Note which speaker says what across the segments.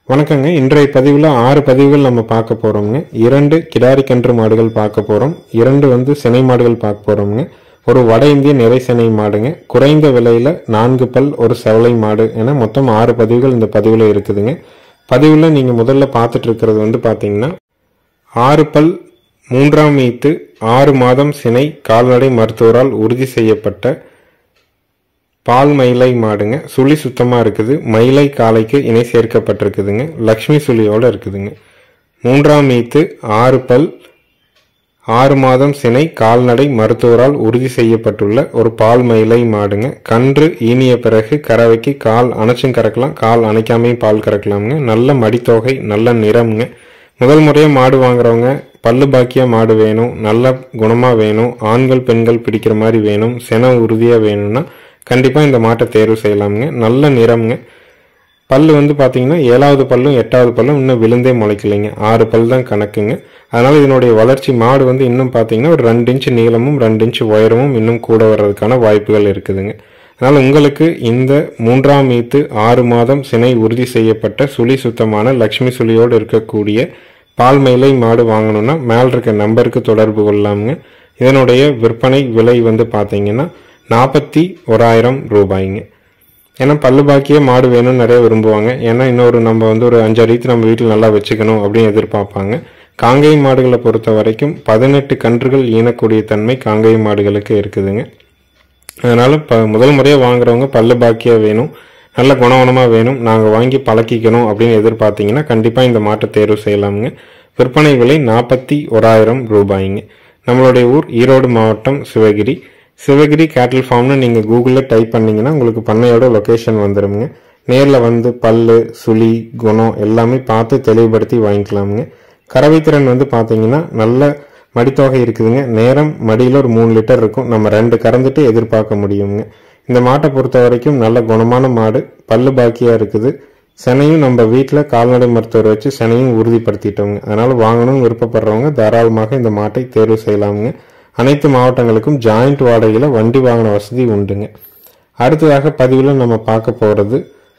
Speaker 1: வணக்கங்க இன்றைய பதிவில் ஆறு பதிவுகள் நம்ம பார்க்க போகிறோம்ங்க இரண்டு கிடாரி கன்று மாடுகள் பார்க்க போகிறோம் இரண்டு வந்து சினை மாடுகள் பார்க்க போகிறோம்ங்க ஒரு வட இந்திய நிறை சினை மாடுங்க குறைந்த விலையில் நான்கு பல் ஒரு செவலை மாடு என மொத்தம் ஆறு பதிவுகள் இந்த பதிவில் இருக்குதுங்க பதிவில் நீங்கள் முதல்ல பார்த்துட்டு இருக்கிறது வந்து பார்த்தீங்கன்னா ஆறு பல் மூன்றாம் ஈத்து ஆறு மாதம் சினை கால்நடை மருத்துவரால் உறுதி செய்யப்பட்ட பால் மயிலை மாடுங்க சுழி சுத்தமாக இருக்குது மயிலை காலைக்கு இணை சேர்க்கப்பட்டிருக்குதுங்க லக்ஷ்மி சுழியோடு இருக்குதுங்க மூன்றாம் ஈத்து ஆறு பல் ஆறு மாதம் சினை கால்நடை மருத்துவரால் உறுதி செய்யப்பட்டுள்ள ஒரு பால் மயிலை மாடுங்க கன்று ஈனிய பிறகு கறவைக்கு கால் அணைச்சும் கறக்கலாம் கால் அணைக்காமையும் பால் கறக்கலாமுங்க நல்ல மடித்தொகை நல்ல நிறம்ங்க முதல் முறையாக மாடு வாங்குறவங்க பல்லு பாக்கியா மாடு வேணும் நல்ல குணமாக வேணும் ஆண்கள் பெண்கள் பிடிக்கிற மாதிரி வேணும் சென உறுதியாக வேணும்னா கண்டிப்பாக இந்த மாட்டை தேர்வு செய்யலாமுங்க நல்ல நிறம்ங்க பல்லு வந்து பார்த்தீங்கன்னா ஏழாவது பல்லும் எட்டாவது பல்லும் இன்னும் விழுந்தே முளைக்கலைங்க ஆறு பல் தான் கணக்குங்க அதனால் இதனுடைய வளர்ச்சி மாடு வந்து இன்னும் பார்த்தீங்கன்னா ஒரு ரெண்டு இன்ச்சு நீளமும் ரெண்டு இன்ச்சு உயரமும் இன்னும் கூட வர்றதுக்கான வாய்ப்புகள் இருக்குதுங்க அதனால் உங்களுக்கு இந்த மூன்றாம் ஈத்து ஆறு மாதம் சினை உறுதி செய்யப்பட்ட சுழி சுத்தமான லக்ஷ்மி சுழியோடு இருக்கக்கூடிய பால் மயிலை மாடு வாங்கணும்னா மேல் இருக்க நம்பருக்கு தொடர்பு கொள்ளலாமுங்க இதனுடைய விற்பனை விலை வந்து பார்த்தீங்கன்னா நாற்பத்தி ஓராயிரம் ரூபாய்ங்க ஏன்னா பல்லு பாக்கியே மாடு வேணும்னு நிறைய விரும்புவாங்க ஏன்னா இன்னொரு நம்ம வந்து ஒரு அஞ்சாறு ஈத்து நம்ம வீட்டில் நல்லா வச்சுக்கணும் அப்படின்னு எதிர்பார்ப்பாங்க காங்கேய மாடுகளை பொறுத்த வரைக்கும் பதினெட்டு கன்றுகள் ஈனக்கூடிய தன்மை காங்கேய மாடுகளுக்கு இருக்குதுங்க அதனால் ப முதல் முறையாக வாங்குறவங்க பல்லு பாக்கியாக வேணும் நல்ல குணவனமாக வேணும் நாங்கள் வாங்கி பழக்கிக்கணும் அப்படின்னு எதிர்பார்த்தீங்கன்னா கண்டிப்பாக இந்த மாட்டை தேர்வு செய்யலாமுங்க விற்பனை விலை நாற்பத்தி ஓராயிரம் ரூபாய்ங்க நம்மளுடைய ஊர் ஈரோடு மாவட்டம் சிவகிரி சிவகிரி கேட்டில் ஃபார்ம்னு நீங்கள் கூகுளில் டைப் பண்ணீங்கன்னா உங்களுக்கு பண்ணையோட லொக்கேஷன் வந்துடுங்க நேரில் வந்து பல்லு சுழி குணம் எல்லாமே பார்த்து தெளிவுபடுத்தி வாங்கிக்கலாமுங்க கறவைத்திறன் வந்து பார்த்தீங்கன்னா நல்ல மடித்தொகை இருக்குதுங்க நேரம் மடியில் ஒரு மூணு லிட்டர் இருக்கும் நம்ம ரெண்டு கறந்துட்டு எதிர்பார்க்க முடியுங்க இந்த மாட்டை பொறுத்த வரைக்கும் நல்ல குணமான மாடு பல்லு பாக்கியாக இருக்குது செனையும் நம்ம வீட்டில் கால்நடை மருத்துவர் வச்சு செனையும் உறுதிப்படுத்திட்டோங்க அதனால் வாங்கணும்னு விருப்பப்படுறவங்க தாராளமாக இந்த மாட்டை தேர்வு செய்யலாமுங்க அனைத்து மாவட்டங்களுக்கும் ஜாயிண்ட் வாடகையில் வண்டி வாங்கின வசதி உண்டுங்க அடுத்ததாக பதிவில் நம்ம பார்க்க போகிறது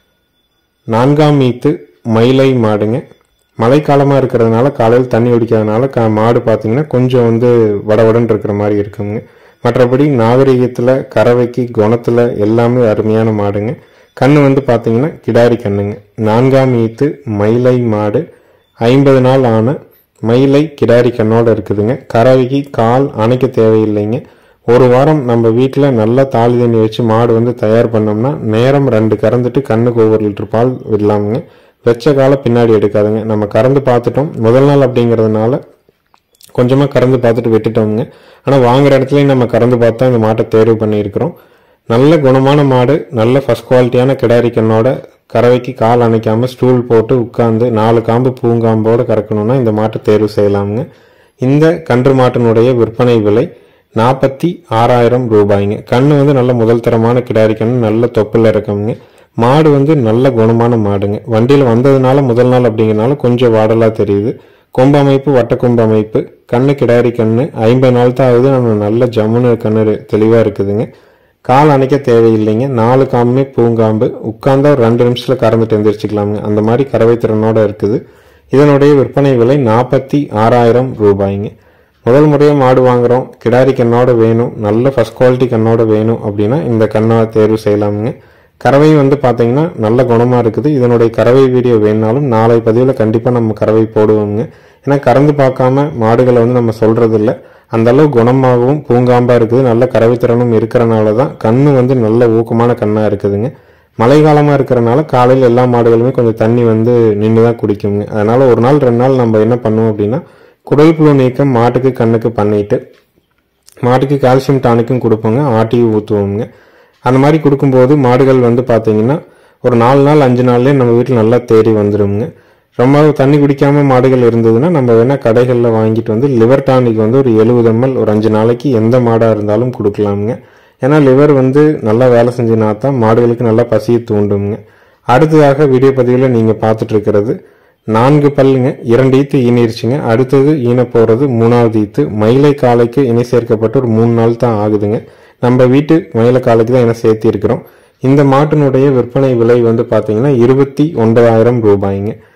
Speaker 1: நான்காம் மீத்து மயிலை மாடுங்க மழைக்காலமாக இருக்கிறதுனால காலையில் தண்ணி குடிக்காதனால கா மாடு பார்த்தீங்கன்னா கொஞ்சம் வந்து வடவடன் இருக்கிற மாதிரி இருக்குங்க மற்றபடி நாகரிகத்தில் கறவைக்கு குணத்தில் எல்லாமே அருமையான மாடுங்க கண்ணு வந்து பார்த்தீங்கன்னா கிடாரி கண்ணுங்க நான்காம் ஈத்து மயிலை மாடு ஐம்பது நாள் ஆன மயிலை கிடாரி கண்ணோட இருக்குதுங்க கறவைக்கு கால் அணைக்க தேவையில்லைங்க ஒரு வாரம் நம்ம வீட்டில் நல்லா தாலி தண்ணி வச்சு மாடு வந்து தயார் பண்ணோம்னா நேரம் ரெண்டு கறந்துட்டு கண்ணுக்கு ஒவ்வொரு லிட்டர் பால் விடலாமுங்க வெச்ச கால பின்னாடி எடுக்காதுங்க நம்ம கறந்து பார்த்துட்டோம் முதல் நாள் அப்படிங்கிறதுனால கொஞ்சமாக கறந்து பார்த்துட்டு விட்டுட்டோமுங்க ஆனால் வாங்குற இடத்துலையும் நம்ம கறந்து பார்த்து தான் இந்த மாட்டை தேர்வு பண்ணியிருக்கிறோம் நல்ல குணமான மாடு நல்ல ஃபஸ்ட் குவாலிட்டியான கிடாரி கண்ணோட கறவைக்கு கால் அணைக்காமல் ஸ்டூல் போட்டு உட்காந்து நாலு காம்பு பூங்காம்போடு கறக்கணும்னா இந்த மாட்டை தேர்வு செய்யலாமுங்க இந்த கன்று மாட்டினுடைய விற்பனை விலை நாற்பத்தி ஆறாயிரம் ரூபாய்ங்க கண்ணு வந்து நல்ல முதல் தரமான கிடாரி கண்ணு நல்ல தொப்பில் இருக்குங்க மாடு வந்து நல்ல குணமான மாடுங்க வண்டியில் வந்ததுனால முதல் நாள் அப்படிங்கிறனால கொஞ்சம் வாடலாக தெரியுது கொம்பு அமைப்பு வட்ட கொம்பு அமைப்பு கண்ணு கிடாரி கண்ணு ஐம்பது நாள் தான் ஆகுது நம்ம நல்ல ஜம்முன்னு கண்ணு தெளிவாக இருக்குதுங்க கால் அணைக்க தேவையில்லைங்க நாலு காம்புமே பூங்காம்பு உட்கார்ந்தா ஒரு ரெண்டு நிமிஷத்தில் கறந்துட்டு எந்திரிச்சிக்கலாமுங்க அந்த மாதிரி கறவை திறனோட இருக்குது இதனுடைய விற்பனை விலை நாற்பத்தி ஆறாயிரம் ரூபாய்ங்க முதல் முறையாக மாடு வாங்குறோம் கிடாரி கண்ணோட வேணும் நல்ல ஃபஸ்ட் குவாலிட்டி கண்ணோட வேணும் அப்படின்னா இந்த கண்ணை தேர்வு செய்யலாமுங்க கறவை வந்து பார்த்தீங்கன்னா நல்ல குணமாக இருக்குது இதனுடைய கறவை வீடியோ வேணுனாலும் நாளை பதிவில் கண்டிப்பாக நம்ம கறவை போடுவோங்க ஏன்னா கறந்து பார்க்காம மாடுகளை வந்து நம்ம சொல்கிறது இல்லை அந்த அளவு குணமாகவும் பூங்காம்பாக இருக்குது நல்ல கறவைத்திறனும் இருக்கிறனால தான் கண்ணு வந்து நல்ல ஊக்கமான கண்ணாக இருக்குதுங்க மழை காலமாக இருக்கிறனால காலையில் எல்லா மாடுகளுமே கொஞ்சம் தண்ணி வந்து நின்று தான் குடிக்குங்க அதனால் ஒரு நாள் ரெண்டு நாள் நம்ம என்ன பண்ணுவோம் அப்படின்னா குடல் புழு நீக்கம் மாட்டுக்கு கண்ணுக்கு பண்ணிட்டு மாட்டுக்கு கால்சியம் டானிக்கும் கொடுப்போங்க ஆட்டியும் ஊற்றுவோங்க அந்த மாதிரி கொடுக்கும்போது மாடுகள் வந்து பார்த்தீங்கன்னா ஒரு நாலு நாள் அஞ்சு நாள்லேயே நம்ம வீட்டில் நல்லா தேறி வந்துடுங்க ரொம்ப தண்ணி குடிக்காம மாடுகள் இருந்ததுன்னா நம்ம வேணால் கடைகளில் வாங்கிட்டு வந்து லிவர் டானிக் வந்து ஒரு எழுபது எம்எல் ஒரு அஞ்சு நாளைக்கு எந்த மாடாக இருந்தாலும் கொடுக்கலாமுங்க ஏன்னா லிவர் வந்து நல்லா வேலை செஞ்சுனா தான் மாடுகளுக்கு நல்லா பசியை தூண்டுங்க அடுத்ததாக வீடியோ பதிவில் நீங்கள் பார்த்துட்டு இருக்கிறது நான்கு பல்லுங்க இரண்டு ஈத்து ஈனிருச்சுங்க அடுத்தது ஈன போகிறது மூணாவது ஈத்து மயிலை காலைக்கு இணை சேர்க்கப்பட்டு ஒரு மூணு நாள் தான் ஆகுதுங்க நம்ம வீட்டு மயிலை காலைக்கு தான் இணை சேர்த்தி இருக்கிறோம் இந்த மாட்டினுடைய விற்பனை விலை வந்து பார்த்தீங்கன்னா இருபத்தி ஒன்பதாயிரம் ரூபாய்ங்க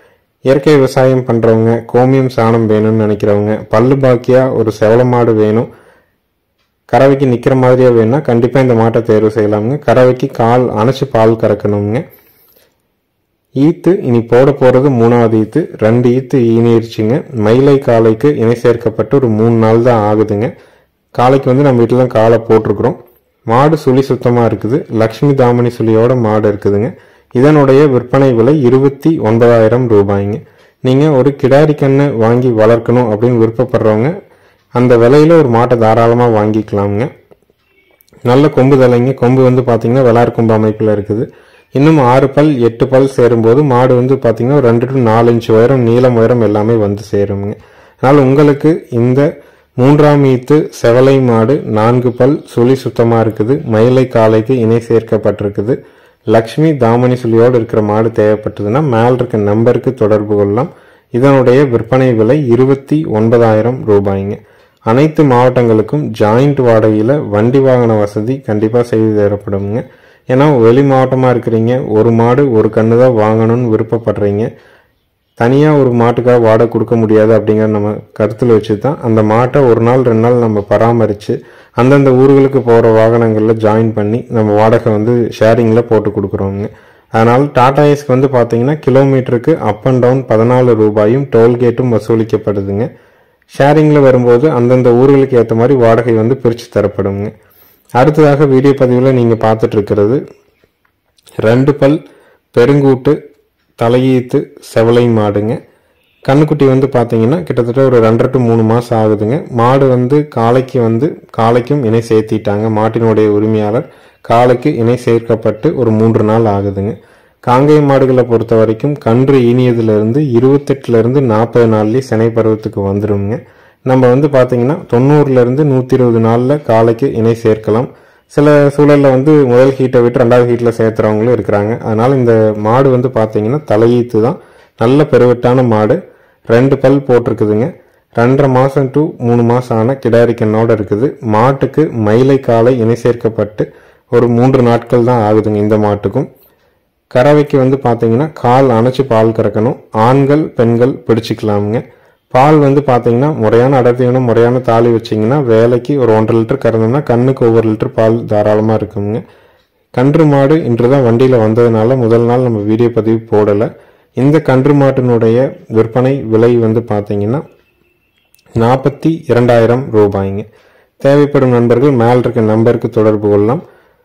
Speaker 1: இயற்கை விவசாயம் பண்ணுறவங்க கோமியம் சாணம் வேணும்னு நினைக்கிறவங்க பல்லு பாக்கியாக ஒரு செவல மாடு வேணும் கறவைக்கு நிற்கிற மாதிரியே வேணும்னா கண்டிப்பாக இந்த மாட்டை தேர்வு செய்யலாமுங்க கறவைக்கு கால் அணைச்சி பால் கறக்கணுங்க ஈத்து இனி போட போகிறது மூணாவது ஈத்து ரெண்டு ஈத்து ஈனிருச்சுங்க மயிலை காலைக்கு இணை சேர்க்கப்பட்டு ஒரு மூணு நாள் தான் ஆகுதுங்க காலைக்கு வந்து நம்ம வீட்டில் தான் காலை போட்டிருக்கிறோம் மாடு சுழி சுத்தமாக இருக்குது லக்ஷ்மி தாமணி சுழியோட மாடு இருக்குதுங்க இதனுடைய விற்பனை விலை இருபத்தி ஒன்பதாயிரம் ரூபாய்ங்க நீங்கள் ஒரு கிடாரி கண்ணை வாங்கி வளர்க்கணும் அப்படின்னு விருப்பப்படுறவங்க அந்த விலையில ஒரு மாட்டை தாராளமாக வாங்கிக்கலாமுங்க நல்ல கொம்பு தலைங்க கொம்பு வந்து பார்த்தீங்கன்னா வெளார் கொம்பு அமைப்பில் இருக்குது இன்னும் ஆறு பல் எட்டு பல் சேரும்போது மாடு வந்து பார்த்தீங்கன்னா ஒரு ரெண்டு டு நாலு இன்ச் உயரம் நீளம் உயரம் எல்லாமே வந்து சேருங்க அதனால் உங்களுக்கு இந்த மூன்றாம் ஈத்து செவலை மாடு நான்கு பல் சுழி சுத்தமாக இருக்குது மயிலை காலைக்கு இணை சேர்க்கப்பட்டிருக்குது லக்ஷ்மி தாமணி சுழியோடு இருக்கிற மாடு தேவைப்பட்டதுன்னா மேல் இருக்க நம்பருக்கு தொடர்பு கொள்ளலாம் இதனுடைய விற்பனை விலை இருபத்தி ஒன்பதாயிரம் ரூபாய்ங்க அனைத்து மாவட்டங்களுக்கும் ஜாயிண்ட் வாடகையில் வண்டி வாகன வசதி கண்டிப்பாக செய்து தரப்படுங்க ஏன்னா வெளி மாவட்டமாக இருக்கிறீங்க ஒரு மாடு ஒரு கன்று தான் வாங்கணும்னு விருப்பப்படுறீங்க தனியாக ஒரு மாட்டுக்காக வாடகை கொடுக்க முடியாது அப்படிங்கிற நம்ம கருத்தில் வச்சு தான் அந்த மாட்டை ஒரு நாள் ரெண்டு நாள் நம்ம பராமரித்து அந்தந்த ஊர்களுக்கு போகிற வாகனங்களில் ஜாயின் பண்ணி நம்ம வாடகை வந்து ஷேரிங்கில் போட்டு கொடுக்குறோங்க அதனால் டாடா ஏஸ்க்கு வந்து பார்த்தீங்கன்னா கிலோமீட்டருக்கு அப் அண்ட் டவுன் பதினாலு ரூபாயும் டோல்கேட்டும் வசூலிக்கப்படுதுங்க ஷேரிங்கில் வரும்போது அந்தந்த ஊர்களுக்கு ஏற்ற மாதிரி வாடகை வந்து பிரித்து தரப்படுங்க அடுத்ததாக வீடியோ பதிவில் நீங்கள் பார்த்துட்டு இருக்கிறது ரெண்டு பல் பெருங்கூட்டு தலையீத்து செவலை மாடுங்க கண்ணுக்குட்டி வந்து பார்த்தீங்கன்னா கிட்டத்தட்ட ஒரு ரெண்டரை டு மூணு மாதம் ஆகுதுங்க மாடு வந்து காளைக்கு வந்து காளைக்கும் இணை சேர்த்திட்டாங்க மாட்டினுடைய உரிமையாளர் காளைக்கு இணை சேர்க்கப்பட்டு ஒரு மூன்று நாள் ஆகுதுங்க காங்கேய மாடுகளை பொறுத்த வரைக்கும் கன்று ஈனியதுலேருந்து இருபத்தெட்டுலேருந்து நாற்பது நாள்லேயே சினை பருவத்துக்கு வந்துடுங்க நம்ம வந்து பார்த்தீங்கன்னா தொண்ணூறுலேருந்து நூற்றி இருபது நாளில் காளைக்கு இணை சேர்க்கலாம் சில சூழலில் வந்து முதல் ஹீட்டை விட்டு ரெண்டாவது ஹீட்டில் சேர்த்துறவங்களும் இருக்கிறாங்க அதனால் இந்த மாடு வந்து பார்த்தீங்கன்னா தலையீத்து தான் நல்ல பெருவெட்டான மாடு ரெண்டு பல் போட்டிருக்குதுங்க ரெண்டரை மாதம் டு மூணு மாதம் ஆன கிடாரி கண்ணோட இருக்குது மாட்டுக்கு மயிலை காலை இணை சேர்க்கப்பட்டு ஒரு மூன்று நாட்கள் தான் ஆகுதுங்க இந்த மாட்டுக்கும் கறவைக்கு வந்து பார்த்தீங்கன்னா கால் அணைச்சி பால் கறக்கணும் ஆண்கள் பெண்கள் பிடிச்சிக்கலாமுங்க பால் வந்து பார்த்தீங்கன்னா முறையான அடர்த்தியான முறையான தாலி வச்சிங்கன்னா வேலைக்கு ஒரு ஒன்றரை லிட்டர் கறந்தோம்னா கண்ணுக்கு ஒவ்வொரு லிட்டர் பால் தாராளமாக இருக்குங்க கன்று மாடு இன்று தான் வண்டியில் வந்ததுனால முதல் நாள் நம்ம வீடியோ பதிவு போடலை இந்த கன்று மாட்டினுடைய விற்பனை விலை வந்து பார்த்தீங்கன்னா நாற்பத்தி இரண்டாயிரம் ரூபாய்ங்க தேவைப்படும் நண்பர்கள் மேல் இருக்க நம்பருக்கு தொடர்பு கொள்ளலாம்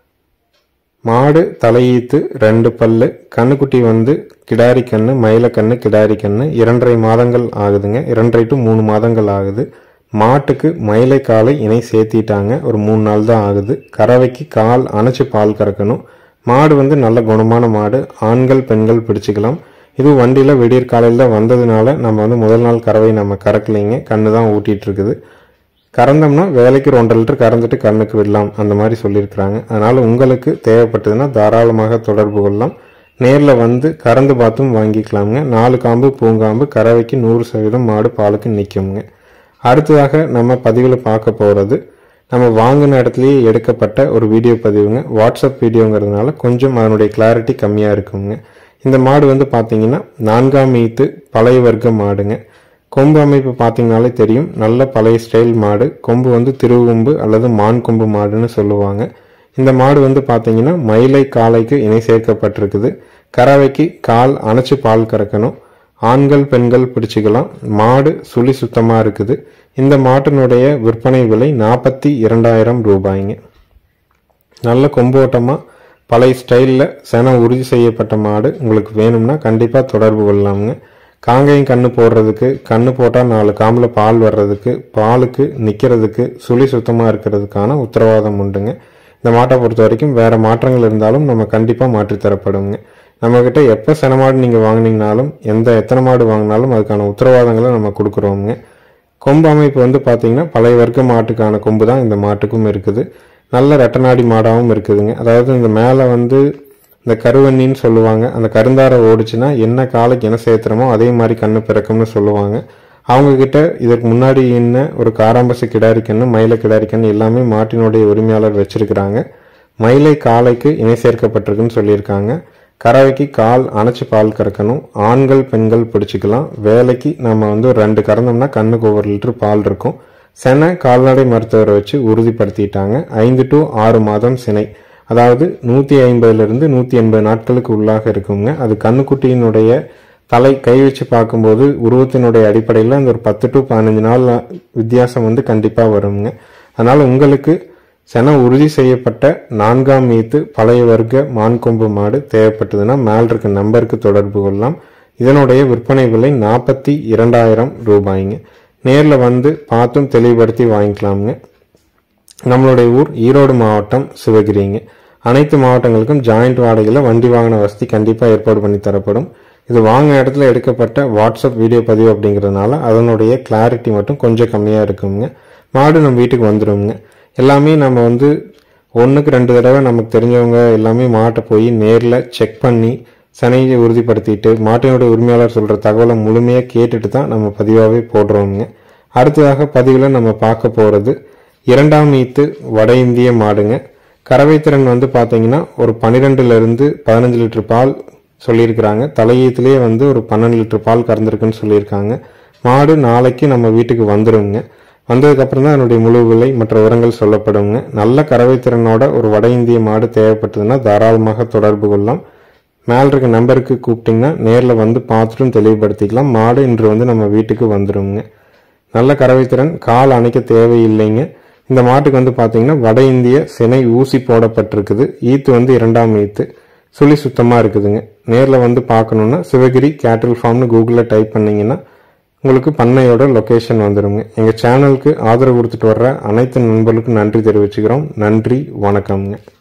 Speaker 1: மாடு தலையீத்து ரெண்டு பல்லு கண்ணுக்குட்டி வந்து கிடாரி கண்ணு மயில கண்ணு கிடாரி கண்ணு இரண்டரை மாதங்கள் ஆகுதுங்க இரண்டரை டு மூணு மாதங்கள் ஆகுது மாட்டுக்கு மயிலை காலை இணை சேர்த்திட்டாங்க ஒரு மூணு நாள் தான் ஆகுது கறவைக்கு கால் அணைச்சு பால் கறக்கணும் மாடு வந்து நல்ல குணமான மாடு ஆண்கள் பெண்கள் பிடிச்சிக்கலாம் இது வண்டியில் விடியற் காலையில் தான் வந்ததுனால நம்ம வந்து முதல் நாள் கறவை நம்ம கறக்கலைங்க கண்ணு தான் ஊட்டிட்டு இருக்குது கறந்தோம்னா வேலைக்கு ஒரு ஒன்றரை லிட்டர் கறந்துட்டு கண்ணுக்கு விடலாம் அந்த மாதிரி சொல்லியிருக்கிறாங்க அதனால் உங்களுக்கு தேவைப்பட்டதுன்னா தாராளமாக தொடர்பு கொள்ளலாம் நேரில் வந்து கறந்து பார்த்தும் வாங்கிக்கலாமுங்க நாலு காம்பு பூங்காம்பு கறவைக்கு நூறு சதவீதம் மாடு பாலுக்கு நிற்குங்க அடுத்ததாக நம்ம பதிவில் பார்க்க போகிறது நம்ம வாங்கின இடத்துலயே எடுக்கப்பட்ட ஒரு வீடியோ பதிவுங்க வாட்ஸ்அப் வீடியோங்கிறதுனால கொஞ்சம் அதனுடைய கிளாரிட்டி கம்மியாக இருக்குங்க இந்த மாடு வந்து பார்த்தீங்கன்னா நான்காம் ஈத்து பழைய வர்க்க மாடுங்க கொம்பு அமைப்பு பார்த்தீங்கனாலே தெரியும் நல்ல பழைய ஸ்டைல் மாடு கொம்பு வந்து திருவொம்பு அல்லது மான் கொம்பு மாடுன்னு சொல்லுவாங்க இந்த மாடு வந்து பார்த்தீங்கன்னா மயிலை காலைக்கு இணை சேர்க்கப்பட்டிருக்குது கறவைக்கு கால் அணைச்சு பால் கறக்கணும் ஆண்கள் பெண்கள் பிடிச்சிக்கலாம் மாடு சுழி சுத்தமாக இருக்குது இந்த மாட்டினுடைய விற்பனை விலை நாற்பத்தி இரண்டாயிரம் ரூபாய்ங்க நல்ல கொம்போட்டமாக பழைய ஸ்டைலில் சென உறுதி செய்யப்பட்ட மாடு உங்களுக்கு வேணும்னா கண்டிப்பாக தொடர்பு கொள்ளலாமுங்க காங்கையும் கண்ணு போடுறதுக்கு கண்ணு போட்டால் நாலு காம்பில் பால் வர்றதுக்கு பாலுக்கு நிற்கிறதுக்கு சுழி சுத்தமாக இருக்கிறதுக்கான உத்தரவாதம் உண்டுங்க இந்த மாட்டை பொறுத்த வரைக்கும் வேறு மாற்றங்கள் இருந்தாலும் நம்ம கண்டிப்பாக மாற்றித் தரப்படுங்க நம்மக்கிட்ட எப்போ சென மாடு நீங்கள் வாங்கினீங்கனாலும் எந்த எத்தனை மாடு வாங்கினாலும் அதுக்கான உத்தரவாதங்களை நம்ம கொடுக்குறோங்க கொம்பு அமைப்பு வந்து பார்த்தீங்கன்னா பழைய வர்க்க மாட்டுக்கான கொம்பு தான் இந்த மாட்டுக்கும் இருக்குது நல்ல ரெட்டநாடி மாடாகவும் இருக்குதுங்க அதாவது இந்த மேலே வந்து இந்த கருவண்ணின்னு சொல்லுவாங்க அந்த கருந்தாரை ஓடிச்சுன்னா என்ன காலைக்கு என்ன சேர்த்துறமோ அதே மாதிரி கண்ணு பிறக்கும்னு சொல்லுவாங்க அவங்க கிட்ட இதற்கு முன்னாடி என்ன ஒரு காராம்பசு கிடாரி கண்ணு மயிலை கிடாரி கண்ணு எல்லாமே மாட்டினுடைய உரிமையாளர் வச்சிருக்கிறாங்க மயிலை காலைக்கு இணை சேர்க்கப்பட்டிருக்குன்னு சொல்லியிருக்காங்க கறவைக்கு கால் அணைச்சி பால் கறக்கணும் ஆண்கள் பெண்கள் பிடிச்சிக்கலாம் வேலைக்கு நம்ம வந்து ஒரு ரெண்டு கறந்தோம்னா கண்ணுக்கு ஒவ்வொரு லிட்டர் பால் இருக்கும் செனை கால்நடை மருத்துவரை வச்சு உறுதிப்படுத்திட்டாங்க ஐந்து டு ஆறு மாதம் சினை அதாவது நூற்றி ஐம்பதுலேருந்து நூற்றி எண்பது நாட்களுக்கு உள்ளாக இருக்குங்க அது கண்ணுக்குட்டியினுடைய தலை கை வச்சு பார்க்கும்போது உருவத்தினுடைய அடிப்படையில் அந்த ஒரு பத்து டு பதினஞ்சு நாள் வித்தியாசம் வந்து கண்டிப்பாக வருங்க அதனால் உங்களுக்கு சென உறுதி செய்யப்பட்ட நான்காம் மீத்து பழைய வர்க்க மான்கொம்பு மாடு தேவைப்பட்டதுன்னா மேல் இருக்க நம்பருக்கு தொடர்பு கொள்ளலாம் இதனுடைய விற்பனை விலை நாற்பத்தி இரண்டாயிரம் ரூபாய்ங்க நேரில் வந்து பார்த்தும் தெளிவுபடுத்தி வாங்கிக்கலாமுங்க நம்மளுடைய ஊர் ஈரோடு மாவட்டம் சிவகிரிங்க அனைத்து மாவட்டங்களுக்கும் ஜாயிண்ட் வாடகையில் வண்டி வாகன வசதி கண்டிப்பாக ஏற்பாடு பண்ணி தரப்படும் இது வாங்க இடத்துல எடுக்கப்பட்ட வாட்ஸ்அப் வீடியோ பதிவு அப்படிங்கிறதுனால அதனுடைய கிளாரிட்டி மட்டும் கொஞ்சம் கம்மியாக இருக்குங்க மாடு நம்ம வீட்டுக்கு வந்துடுங்க எல்லாமே நம்ம வந்து ஒன்றுக்கு ரெண்டு தடவை நமக்கு தெரிஞ்சவங்க எல்லாமே மாட்டை போய் நேரில் செக் பண்ணி சனையை உறுதிப்படுத்திட்டு மாட்டினுடைய உரிமையாளர் சொல்கிற தகவலை முழுமையாக கேட்டுட்டு தான் நம்ம பதிவாகவே போடுறோங்க அடுத்ததாக பதிவில் நம்ம பார்க்க போகிறது இரண்டாம் ஈத்து வட இந்திய மாடுங்க கறவை திறன் வந்து பார்த்தீங்கன்னா ஒரு பன்னிரெண்டுலேருந்து பதினஞ்சு லிட்டர் பால் சொல்லியிருக்கிறாங்க தலையீத்துலேயே வந்து ஒரு பன்னெண்டு லிட்டர் பால் கறந்துருக்குன்னு சொல்லியிருக்காங்க மாடு நாளைக்கு நம்ம வீட்டுக்கு வந்துடுங்க வந்ததுக்கப்புறம் தான் அதனுடைய முழு விலை மற்ற விவரங்கள் சொல்லப்படுங்க நல்ல கறவை திறனோட ஒரு வட இந்திய மாடு தேவைப்பட்டதுன்னா தாராளமாக தொடர்பு கொள்ளலாம் மேல் இருக்க நம்பருக்கு கூப்பிட்டிங்கன்னா நேரில் வந்து பார்த்துட்டும் தெளிவுபடுத்திக்கலாம் மாடு இன்று வந்து நம்ம வீட்டுக்கு வந்துடுங்க நல்ல கறவைத்திறன் கால் அணைக்க தேவையில்லைங்க இந்த மாட்டுக்கு வந்து பார்த்தீங்கன்னா வட இந்திய சினை ஊசி போடப்பட்டிருக்குது ஈத்து வந்து இரண்டாம் ஈத்து சுழி சுத்தமாக இருக்குதுங்க நேரில் வந்து பார்க்கணுன்னா சிவகிரி கேட்டில் ஃபார்ம்னு கூகுளில் டைப் பண்ணிங்கன்னா உங்களுக்கு பண்ணையோட லொக்கேஷன் வந்துடுங்க எங்கள் சேனலுக்கு ஆதரவு கொடுத்துட்டு வர்ற அனைத்து நண்பர்களுக்கும் நன்றி தெரிவிச்சுக்கிறோம் நன்றி வணக்கம்ங்க